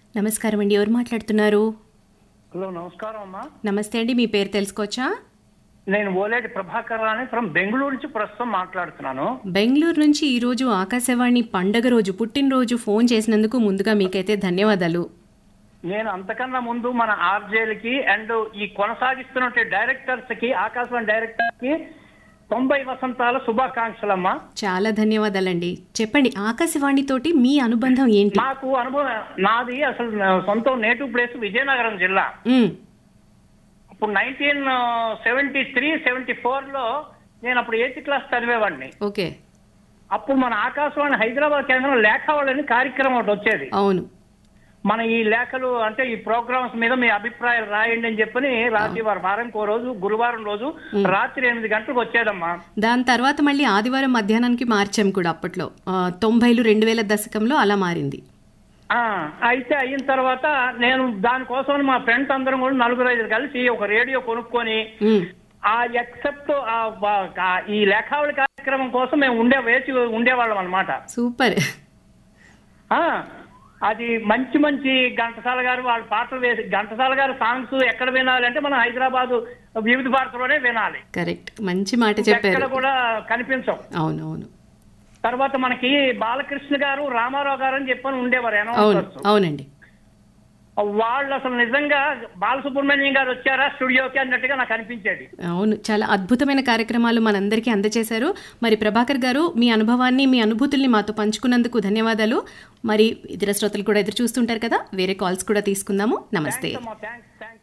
నమస్కారం అండి ఎవరు మాట్లాడుతున్నారు హలో నమస్కారం అమ్మా నమస్తే అండి మీ పేరు తెలుసుకోవచ్చా నేను ఓలేటి ప్రభాకర్ రాని ఫ్రమ్ బెంగళూరు నుంచి ప్రస్తుతం మాట్లాడుతున్నాను బెంగళూరు నుంచి ఈరోజు ఆకాశవాణి పండగ రోజు పుట్టినరోజు ఫోన్ చేసినందుకు ముందుగా మీకైతే ధన్యవాదాలు నేను అంతకన్నా ముందు మన ఆర్జేలకి అండ్ ఈ కొనసాగిస్తున్న డైరెక్టర్స్ కి ఆకాశవాణి డైరెక్టర్ కి తొంభై వసంతాల శుభాకాంక్షలమ్మా చాలా ధన్యవాదాలండి చెప్పండి ఆకాశవాణి తోటి మీ అనుబంధం ఏంటి నాకు అనుభవం నాది అసలు నా సొంత నేటివ్ ప్లేస్ విజయనగరం జిల్లా ఉమ్, ఇప్పుడు nineteen seventy three seventy four లో నేను అప్పుడు ఎయిత్ క్లాస్ చదివేవాడిని ఓకే అప్పుడు మన ఆకాశవాణి హైదరాబాద్ కేంద్రం లేఖావళి కార్యక్రమం ఒకటి వచ్చేది అవును మన ఈ లేఖలు అంటే ఈ ప్రోగ్రామ్స్ మీద మీ అభిప్రాయాలు రాయండి అని చెప్పని రాత్రి వారం వారానికి ఓ రోజు గురువారం రోజు రాత్రి ఎనిమిది గంటలకు వచ్చేదమ్మా దాని తర్వాత మళ్ళీ ఆదివారం మధ్యాహ్నానికి మార్చాం కూడా అప్పట్లో ఆ, తొంభైలు రెండు వేల దశకంలో అలా మారింది ఆ అయితే అయిన తర్వాత నేను దానికోసం మా ఫ్రెండ్స్ అందరం కూడా నలుగురు ఐదు కలిసి ఒక రేడియో కొనుక్కొని ఉమ్, ఆ ఎక్సెప్ట్ ఈ లేఖావళి కార్యక్రమం కోసం మేము ఉండే వేచి ఉండేవాళ్ళం అనమాట సూపర్ అది మంచి మంచి ఘంటసాల గారు వాళ్ళ పాటలు వేసి ఘంటసాల గారు సాంగ్స్ ఎక్కడ వినాలి అంటే మనం హైదరాబాద్ వివిధ భారతిలోనే వినాలి కరెక్ట్ మంచి మాట ఎక్కడ చెప్పారు కూడా కనిపించవు అవును అవును తర్వాత మనకి బాలకృష్ణ గారు రామారావు గారు అని చెప్పని ఉండేవారు అవును అనౌన్సర్స్ అవునండి వాళ్ళు అసలు నిజంగా బాలసుబ్రహ్మణ్యం గారు వచ్చారా స్టూడియోకి అన్నట్టుగా నాకు అనిపించేది అవును చాలా అద్భుతమైన కార్యక్రమాలు మనందరికీ అందజేశారు మరి ప్రభాకర్ గారు మీ అనుభవాన్ని మీ అనుభూతుల్ని మాతో పంచుకున్నందుకు ధన్యవాదాలు మరి ఇతర శ్రోతలు కూడా ఎదురు చూస్తుంటారు కదా వేరే కాల్స్ కూడా తీసుకుందాము నమస్తే థ్యాంక్స్ థ్యాంక్స్